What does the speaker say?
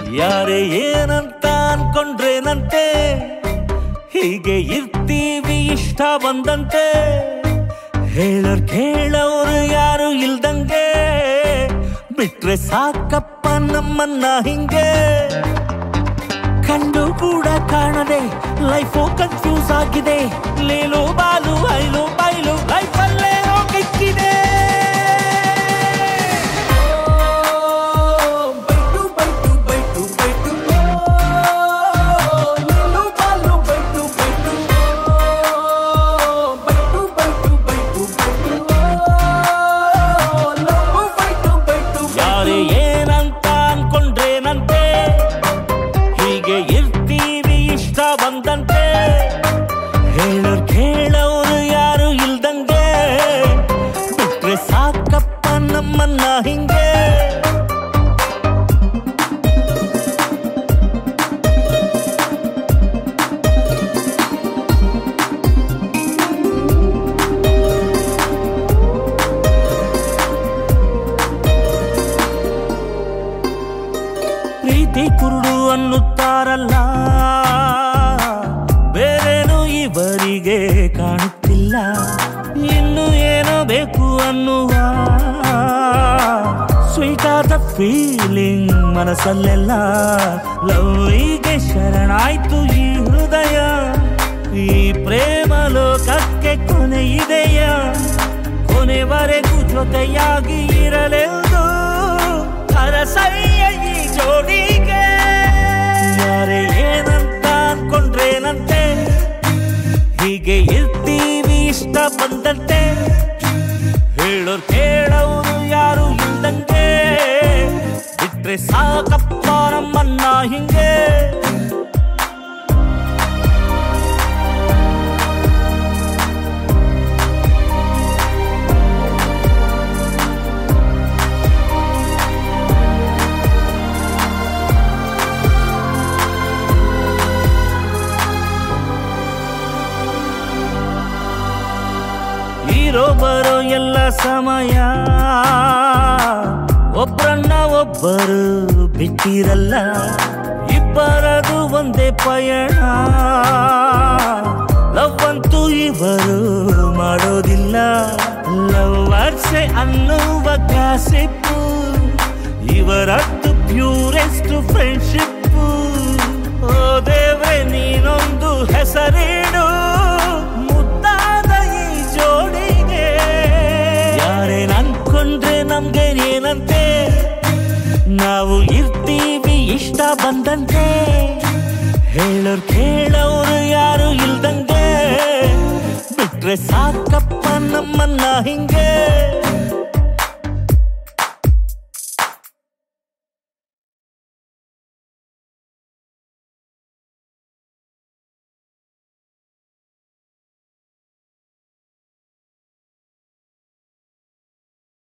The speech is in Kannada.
ಯಾರೇ ಏನಂತ ಅನ್ಕೊಂಡ್ರೇನಂತೆ ಹೀಗೆ ಇರ್ತೀವಿ ಇಷ್ಟ ಬಂದಂತೆ ಹೇಳೋರ್ ಕೇಳೋರು ಯಾರು ಇಲ್ದಂಗೆ ಬಿಟ್ರೆ ಸಾಕಪ್ಪ ನಮ್ಮನ್ನ ಹಿಂಗೆ ಕಂಡು ಕೂಡ ಕಾಣದೆ ಲೈಫು ಕನ್ಫ್ಯೂಸ್ ಆಗಿದೆ ಲೇಲು ಬಾಲು ಐಲು ಬೈಲು ಲೈಫಲ್ಲೇ ಹೋಗಿಕ್ಕಿದೆ ಬೈಟು ಬೈಟು ಬೈಟು ಬೈಟು ಲೇಲು ಬಾಲು ಬೈಟು ಬೈಟು ಬೈಟು ಬೈಟು ಬೈಟು ಬೈಟು ಬೈಟು ಯಾರೇ ಏನಂತ ಅನ್ಕೊಂಡ್ರೇನಂತೆ ಹೀಗೆ ಇರ್ತೀವಿ ಇಷ್ಟ ಬಂದಂತೆ ಹೇಳೋರ್ ಕೇಳೋರು ಯಾರು ಇಲ್ದಂಗೆ ಬಿಟ್ರೆ ಸಾಕಪ್ಪ ನಮ್ಮನ್ನ ಹಿಂಗೆ ಪ್ರೀತಿ ಕುರುಡು ಅನ್ನುತ್ತಾರಲ್ಲ ಬೇರೇನು ಇವರಿಗೆ ಕಾಣುತ್ತಿಲ್ಲ ಇನ್ನು ಏನೋ ಬೇಕು ಅನ್ನುವ ಸ್ವೀಟ್ ಆದ ಫೀಲಿಂಗ್ ಮನಸ್ಸಲ್ಲೆಲ್ಲ ಲವ್ಗೆ ಶರಣಾಯ್ತು ಈ ಹೃದಯ ಈ ಪ್ರೇಮ ಲೋಕಕ್ಕೆ ಕೊನೆ ಇದೆಯ ಕೊನೆವರೆಗೂ ಜೊತೆಯಾಗಿ ಇರಲೆಂದು ಹರಸಯ್ಯ ಈ ಜೋಡಿಗೆ ಯಾರೇ ಏನಂತ ಅನ್ಕೊಂಡ್ರೇನಂತೆ ಹೀಗೆ ಇರ್ತೀವಿ ಇಷ್ಟ ಬಂದಂತೆ ಹೇಳೋರ್ ಕೇಳೋರು ಯಾರು ಇಲ್ದಂಗೆ ಬಿಟ್ರೆ ಸಾಕಪ್ಪ ನಮ್ಮನ್ನ ಹಿಂಗೆ ಇರೋ ಬರೋ ಎಲ್ಲ ಸಮಯ ಒಬ್ರನ್ನ ಒಬ್ಬರು ಬಿಟ್ಟಿರಲ್ಲ ಇಬ್ಬರದು ಒಂದೇ ಪಯಣ ಲವ್ ಅಂತೂ ಇವರು ಮಾಡೋದಿಲ್ಲ ಲವ್ ಅರ್ಸೆ ಅನ್ನುವ ಕಾಸಿಪ್ಪು ಇವರದ್ದು ಪ್ಯೂರೆಸ್ಟ್ ಫ್ರೆಂಡ್ಶಿಪ್ ಓ ದೇವ್ರೆ ನೀನೊಂದು ಹೆಸರಿಡು ಮುದ್ದಾದ ಈ ಜೋಡಿಗೆ ಯಾರೇನ್ ಅನ್ಕೊಂಡ್ರೆ ನಮ್ಗೆ ಏನಂತೆ ನಾವು ಇರ್ತೀವಿ ಇಷ್ಟ ಬಂದಂತೆ ಹೇಳೋರ್ ಕೇಳೋರು ಯಾರು ಇಲ್ದಂಗೆ ಬಿಟ್ರೆ ಸಾಕಪ್ಪ ನಮ್ಮನ್ನ ಹಿಂಗೆ